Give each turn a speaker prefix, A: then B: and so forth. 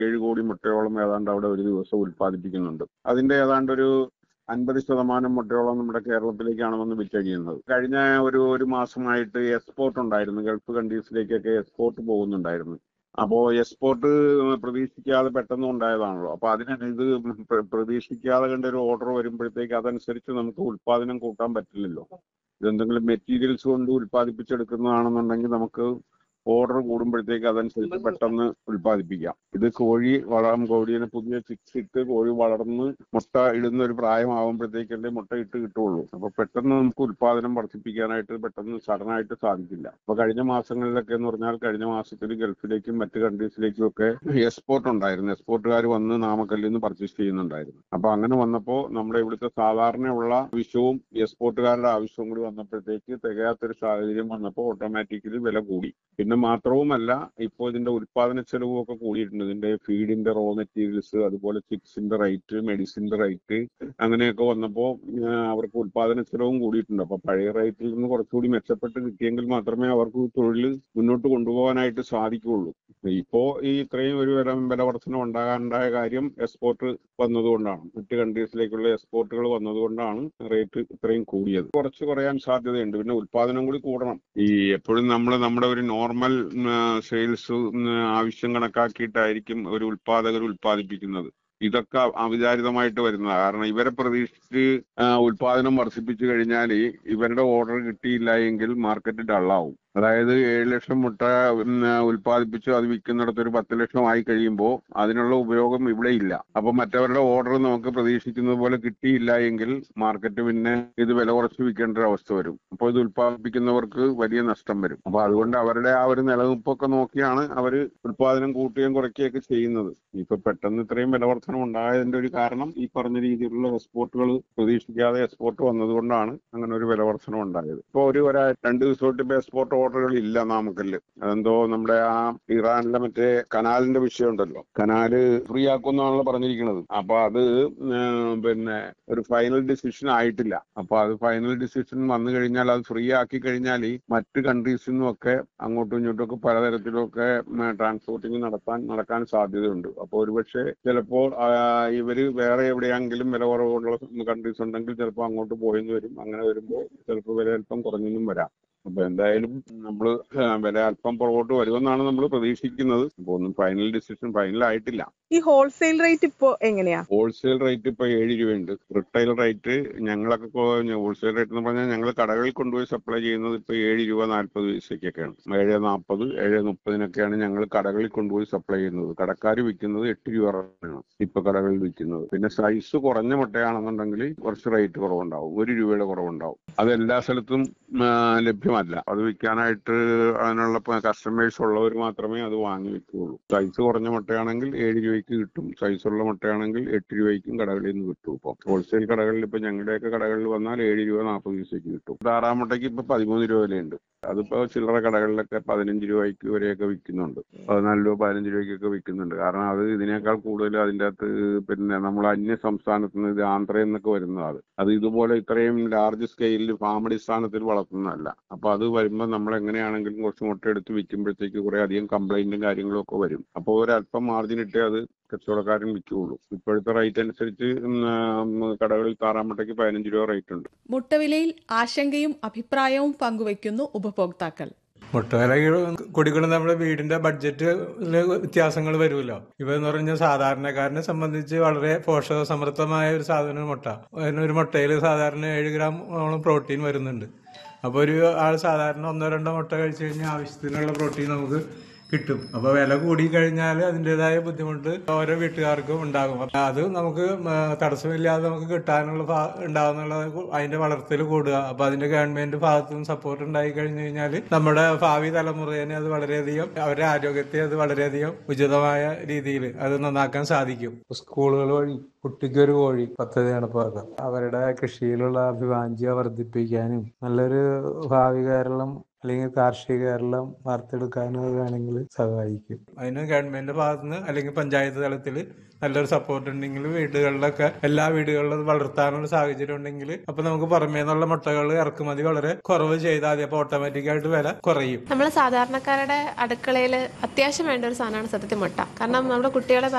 A: ഏഴ് കോടി മുട്ടയോളം ഏതാണ്ട് അവിടെ ഒരു ദിവസം ഉൽപ്പാദിപ്പിക്കുന്നുണ്ട് അതിന്റെ ഏതാണ്ട് ഒരു അൻപത് ശതമാനം മുട്ടയോളം നമ്മുടെ കേരളത്തിലേക്കാണ് വന്ന് വിറ്റഴിയുന്നത് കഴിഞ്ഞ ഒരു ഒരു മാസമായിട്ട് എക്സ്പോർട്ട് ഉണ്ടായിരുന്നു ഗൾഫ് കൺട്രീസിലേക്കൊക്കെ എക്സ്പോർട്ട് പോകുന്നുണ്ടായിരുന്നു അപ്പോ എക്സ്പോർട്ട് പ്രതീക്ഷിക്കാതെ പെട്ടെന്ന് ഉണ്ടായതാണല്ലോ അപ്പൊ അതിന് ഇത് പ്ര- പ്രതീക്ഷിക്കാതെ കണ്ട ഒരു ഓർഡർ വരുമ്പോഴത്തേക്ക് അതനുസരിച്ച് നമുക്ക് ഉൽപാദനം കൂട്ടാൻ പറ്റില്ലല്ലോ ഇതെന്തെങ്കിലും മെറ്റീരിയൽസ് കൊണ്ട് ഉൽപ്പാദിപ്പിച്ചെടുക്കുന്നതാണെന്നുണ്ടെങ്കിൽ നമുക്ക് ഓർഡർ കൂടുമ്പോഴത്തേക്ക് അതനുസരിച്ച് പെട്ടെന്ന് ഉൽപ്പാദിപ്പിക്കാം ഇത് കോഴി വളരാൻ കോഴിയെ പുതിയ ചിക്സ് ഇട്ട് കോഴി വളർന്ന് മുട്ട ഇടുന്ന ഒരു പ്രായമാകുമ്പോഴത്തേക്കല്ലേ മുട്ട ഇട്ട് കിട്ടുള്ളൂ അപ്പൊ പെട്ടെന്ന് നമുക്ക് ഉൽപാദനം വർദ്ധിപ്പിക്കാനായിട്ട് പെട്ടെന്ന് സഡനായിട്ട് സാധിക്കില്ല അപ്പൊ കഴിഞ്ഞ മാസങ്ങളിലൊക്കെ എന്ന് പറഞ്ഞാൽ കഴിഞ്ഞ മാസത്തിൽ ഗൾഫിലേക്കും മറ്റ് കൺട്രീസിലേക്കും ഒക്കെ എക്സ്പോർട്ട് ഉണ്ടായിരുന്നു എക്സ്പോർട്ടുകാർ വന്ന് നാമക്കല്ലിൽ നിന്ന് പർച്ചേസ് ചെയ്യുന്നുണ്ടായിരുന്നു അപ്പൊ അങ്ങനെ വന്നപ്പോ നമ്മുടെ ഇവിടുത്തെ സാധാരണയുള്ള ആവശ്യവും എക്സ്പോർട്ടുകാരുടെ ആവശ്യവും കൂടി വന്നപ്പോഴത്തേക്ക് തികയാത്തൊരു സാഹചര്യം വന്നപ്പോൾ ഓട്ടോമാറ്റിക്കലി വില കൂടി പിന്നെ മാത്രവുമല്ല ഇപ്പോൾ ഇതിന്റെ ഉൽപാദന ചെലവും ഒക്കെ കൂടിയിട്ടുണ്ട് ഇതിന്റെ ഫീഡിന്റെ റോ മെറ്റീരിയൽസ് അതുപോലെ ചിക്സിന്റെ റേറ്റ് മെഡിസിന്റെ റേറ്റ് അങ്ങനെയൊക്കെ വന്നപ്പോൾ അവർക്ക് ഉൽപാദന ചെലവും കൂടിയിട്ടുണ്ട് അപ്പൊ പഴയ റേറ്റിൽ നിന്ന് കുറച്ചുകൂടി മെച്ചപ്പെട്ട് കിട്ടിയെങ്കിൽ മാത്രമേ അവർക്ക് തൊഴിൽ മുന്നോട്ട് കൊണ്ടുപോകാനായിട്ട് സാധിക്കുകയുള്ളൂ ഇപ്പോ ഈ ഇത്രയും ഒരു വില വില വർധന ഉണ്ടാകാനുണ്ടായ കാര്യം എക്സ്പോർട്ട് വന്നതുകൊണ്ടാണ് മറ്റ് കൺട്രീസിലേക്കുള്ള എക്സ്പോർട്ടുകൾ വന്നതുകൊണ്ടാണ് റേറ്റ് ഇത്രയും കൂടിയത് കുറച്ച് കുറയാൻ സാധ്യതയുണ്ട് പിന്നെ ഉൽപാദനം കൂടി കൂടണം ഈ എപ്പോഴും നമ്മൾ നമ്മുടെ ഒരു നോർമൽ സെയിൽസ് ആവശ്യം കണക്കാക്കിയിട്ടായിരിക്കും ഒരു ഉൽപാദകർ ഉൽപ്പാദിപ്പിക്കുന്നത് ഇതൊക്കെ അവിചാരിതമായിട്ട് വരുന്നതാണ് കാരണം ഇവരെ പ്രതീക്ഷിച്ച് ആ, ഉൽപാദനം വർദ്ധിപ്പിച്ചു കഴിഞ്ഞാൽ ഇവരുടെ ഓർഡർ കിട്ടിയില്ല എങ്കിൽ മാർക്കറ്റ് ഡള്ളാവും അതായത് ഏഴ് ലക്ഷം മുട്ട ഉം, ഉൽപ്പാദിപ്പിച്ച് അത് വിൽക്കുന്നിടത്ത് ഒരു പത്ത് ലക്ഷം ആയി കഴിയുമ്പോൾ അതിനുള്ള ഉപയോഗം ഇവിടെ ഇല്ല അപ്പൊ മറ്റവരുടെ ഓർഡർ നമുക്ക് പ്രതീക്ഷിക്കുന്നത് പോലെ കിട്ടിയില്ല എങ്കിൽ മാർക്കറ്റ് പിന്നെ ഇത് വില കുറച്ച് വിൽക്കേണ്ട ഒരു അവസ്ഥ വരും അപ്പോൾ ഇത് ഉൽപ്പാദിപ്പിക്കുന്നവർക്ക് വലിയ നഷ്ടം വരും അപ്പൊ അതുകൊണ്ട് അവരുടെ ആ ഒരു നിലനിൽപ്പൊക്കെ നോക്കിയാണ് അവർ ഉൽപാദനം കൂട്ടുകയും കുറയ്ക്കുകയൊക്കെ ചെയ്യുന്നത് ഇപ്പൊ പെട്ടെന്ന് ഇത്രയും വില വർധനം ഉണ്ടായതിന്റെ ഒരു കാരണം ഈ പറഞ്ഞ രീതിയിലുള്ള എക്സ്പോർട്ടുകൾ പ്രതീക്ഷിക്കാതെ എക്സ്പോർട്ട് വന്നതുകൊണ്ടാണ് അങ്ങനെ ഒരു വില വർധനം ഉണ്ടായത് ഇപ്പൊ ഒരു ഒരാ രണ്ട് ദിവസമായിട്ട് ഇപ്പൊ എക്സ്പോർട്ട് ഓർഡറുകൾ ഇല്ല നാമക്കല്ല് അതെന്തോ നമ്മുടെ ആ ഇറാനിലെ മറ്റേ കനാലിന്റെ വിഷയം ഉണ്ടല്ലോ കനാല് ഫ്രീ ആക്കുമെന്നാണല്ലോ പറഞ്ഞിരിക്കുന്നത് അപ്പൊ അത് ഏർ പിന്നെ ഒരു ഫൈനൽ ഡിസിഷൻ ആയിട്ടില്ല അപ്പൊ അത് ഫൈനൽ ഡിസിഷൻ വന്നു കഴിഞ്ഞാൽ അത് ഫ്രീ ആക്കി കഴിഞ്ഞാൽ മറ്റ് കൺട്രീസിൽ നിന്നും ഒക്കെ അങ്ങോട്ടും ഇങ്ങോട്ടും ഒക്കെ പലതരത്തിലൊക്കെ ട്രാൻസ്പോർട്ടിങ് നടത്താൻ നടക്കാൻ സാധ്യതയുണ്ട് അപ്പോൾ ഒരുപക്ഷെ ചിലപ്പോൾ ആ, ഇവര് വേറെ എവിടെയെങ്കിലും വില കുറവുള്ള കൺട്രീസ് ഉണ്ടെങ്കിൽ ചിലപ്പോൾ അങ്ങോട്ട് പോയെന്ന് വരും അങ്ങനെ വരുമ്പോൾ ചിലപ്പോൾ വില അല്പം കുറഞ്ഞെന്നും വരാം അപ്പൊ എന്തായാലും നമ്മൾ വില അല്പം പുറകോട്ട് വരുമെന്നാണ് നമ്മൾ പ്രതീക്ഷിക്കുന്നത് അപ്പൊ ഒന്നും ഫൈനൽ ഡിസിഷൻ ഫൈനൽ ആയിട്ടില്ല
B: ഈ ഹോൾസെയിൽ റേറ്റ് ഇപ്പോ എങ്ങനെയാ
A: ഹോൾസെയിൽ റേറ്റ് ഇപ്പൊ ഏഴ് രൂപയുണ്ട് റിട്ടൈൽ റേറ്റ് ഞങ്ങളൊക്കെ ഹോൾസെയിൽ റേറ്റ് എന്ന് പറഞ്ഞാൽ ഞങ്ങൾ കടകളിൽ കൊണ്ടുപോയി സപ്ലൈ ചെയ്യുന്നത് ഇപ്പൊ ഏഴ് രൂപ നാൽപ്പത് പൈസയ്ക്കൊക്കെയാണ് ഏഴ് നാൽപ്പത് ഏഴ് മുപ്പതിനൊക്കെയാണ് ഞങ്ങൾ കടകളിൽ കൊണ്ടുപോയി സപ്ലൈ ചെയ്യുന്നത് കടക്കാർ വിൽക്കുന്നത് എട്ട് രൂപ ആണ് ഇപ്പൊ കടകളിൽ വിൽക്കുന്നത് പിന്നെ സൈസ് കുറഞ്ഞ മുട്ടയാണെന്നുണ്ടെങ്കിൽ കുറച്ച് റേറ്റ് കുറവുണ്ടാവും ഒരു രൂപയുടെ കുറവുണ്ടാവും അത് എല്ലാ സ്ഥലത്തും ആ, ലഭ്യമല്ല അത് വിൽക്കാനായിട്ട് അതിനുള്ള കസ്റ്റമേഴ്സ് ഉള്ളവർ മാത്രമേ അത് വാങ്ങി വെക്കുകയുള്ളൂ സൈസ് കുറഞ്ഞ മുട്ടയാണെങ്കിൽ ഏഴ് രൂപയ്ക്ക് കിട്ടും സൈസ് ഉള്ള മുട്ടയാണെങ്കിൽ എട്ട് രൂപയ്ക്കും കടകളിൽ നിന്ന് കിട്ടും ഇപ്പൊ ഹോൾസെയിൽ കടകളിൽ ഇപ്പൊ ഞങ്ങളുടെയൊക്കെ കടകളിൽ വന്നാൽ ഏഴ് രൂപ നാൽപ്പത് പൈസയ്ക്ക് കിട്ടും താറാം മുട്ടയ്ക്ക് ഇപ്പൊ പതിമൂന്ന് രൂപ വിലയുണ്ട് അതിപ്പോ ചില്ലറ കടകളിലൊക്കെ പതിനഞ്ച് രൂപയ്ക്ക് വരെയൊക്കെ വിൽക്കുന്നുണ്ട് പതിനാല് രൂപ പതിനഞ്ച് രൂപയ്ക്കൊക്കെ വിൽക്കുന്നുണ്ട് കാരണം അത് ഇതിനേക്കാൾ കൂടുതൽ അതിൻ്റെ അകത്ത് പിന്നെ നമ്മൾ അന്യ സംസ്ഥാനത്ത് നിന്ന് ഇത് ആന്ധ്രയിൽ നിന്നൊക്കെ വരുന്നതാണ് അത് ഇതുപോലെ ഇത്രയും ലാർജ് സ്കെയിലിൽ ഫാം അടിസ്ഥാനത്തിൽ വളർത്തുന്നതല്ല അപ്പൊ അത് വരുമ്പോൾ നമ്മൾ എങ്ങനെയാണെങ്കിലും കുറച്ച് മുട്ട എടുത്ത് വിൽക്കുമ്പോഴത്തേക്ക് കുറെ അധികം കംപ്ലൈന്റും കാര്യങ്ങളും ഒക്കെ വരും അപ്പോൾ ഒരല്പം മാർജിൻ ഇട്ടേ അത് കച്ചവടക്കാരൻ വിൽക്കുകയുള്ളൂ ഇപ്പോഴത്തെ റേറ്റ് അനുസരിച്ച് ഉം, ആ, കടകളിൽ താറാമുട്ടയ്ക്ക് പതിനഞ്ച് രൂപ റേറ്റ് ഉണ്ട്
C: മുട്ടവിലയിൽ ആശങ്കയും അഭിപ്രായവും പങ്കുവയ്ക്കുന്നു ഉപഭോക്താക്കൾ
D: മുട്ടവില കൊടിക്കണം നമ്മുടെ വീടിന്റെ ബഡ്ജറ്റിൽ വ്യത്യാസങ്ങൾ വരുമല്ലോ ഇവ എന്ന് പറഞ്ഞാൽ സാധാരണക്കാരനെ സംബന്ധിച്ച് വളരെ പോഷക സമൃദ്ധമായ ഒരു സാധനമാണ് മുട്ട അതിനൊരു മുട്ടയിൽ സാധാരണ ഏഴ് ഗ്രാമോളം പ്രോട്ടീൻ വരുന്നുണ്ട് അപ്പോൾ ഒരു ആൾ സാധാരണ ഒന്നോ രണ്ടോ മുട്ട കഴിച്ചു കഴിഞ്ഞാൽ ആവശ്യത്തിനുള്ള പ്രോട്ടീൻ നമുക്ക് കിട്ടും അപ്പൊ വില കൂടി കഴിഞ്ഞാൽ അതിൻ്റെതായ ബുദ്ധിമുട്ട് ഓരോ വീട്ടുകാർക്കും ഉണ്ടാകും അപ്പൊ അത് നമുക്ക് മ, തടസ്സമില്ലാതെ നമുക്ക് കിട്ടാനുള്ള ഭാ- ഉണ്ടാകുന്നുള്ള അതിന്റെ വളർത്തൽ കൂടുക അപ്പൊ അതിന്റെ ഗവൺമെന്റ് ഭാഗത്തു നിന്ന് സപ്പോർട്ട് ഉണ്ടായി കഴിഞ്ഞു കഴിഞ്ഞാൽ നമ്മുടെ ഭാവി തലമുറേനെ അത് വളരെയധികം അവരുടെ ആരോഗ്യത്തെ അത് വളരെയധികം ഉചിതമായ രീതിയിൽ അത് നന്നാക്കാൻ സാധിക്കും സ്കൂളുകൾ വഴി കുട്ടിക്കൊരു കോഴി പദ്ധതി നടപ്പാക്കാം അവരുടെ കൃഷിയിലുള്ള അഭിവാഞ്ഛ്യ വർദ്ധിപ്പിക്കാനും നല്ലൊരു ഭാവി കേരളം
E: അല്ലെങ്കിൽ കാർഷിക കേരളം വാർത്തെടുക്കാനോ വേണമെങ്കിൽ സഹായിക്കും
D: അതിന് ഗവൺമെന്റിന്റെ ഭാഗത്തുനിന്ന് അല്ലെങ്കിൽ പഞ്ചായത്ത് തലത്തിൽ നല്ലൊരു സപ്പോർട്ട് ഉണ്ടെങ്കിൽ വീടുകളിലൊക്കെ എല്ലാ വീടുകളിലും അത് വളർത്താനുള്ള സാഹചര്യം ഉണ്ടെങ്കിൽ അപ്പൊ നമുക്ക് പുറമേ നിന്നുള്ള മുട്ടകൾ ഇറക്കുമതി വളരെ കുറവ് ചെയ്താൽ മതി അപ്പൊ ഓട്ടോമാറ്റിക് ആയിട്ട് വില കുറയും
F: നമ്മൾ സാധാരണക്കാരുടെ അടുക്കളയിൽ അത്യാവശ്യം വേണ്ട ഒരു സാധനമാണ് സത്യത്തിൽ മുട്ട കാരണം നമ്മുടെ കുട്ടികളെ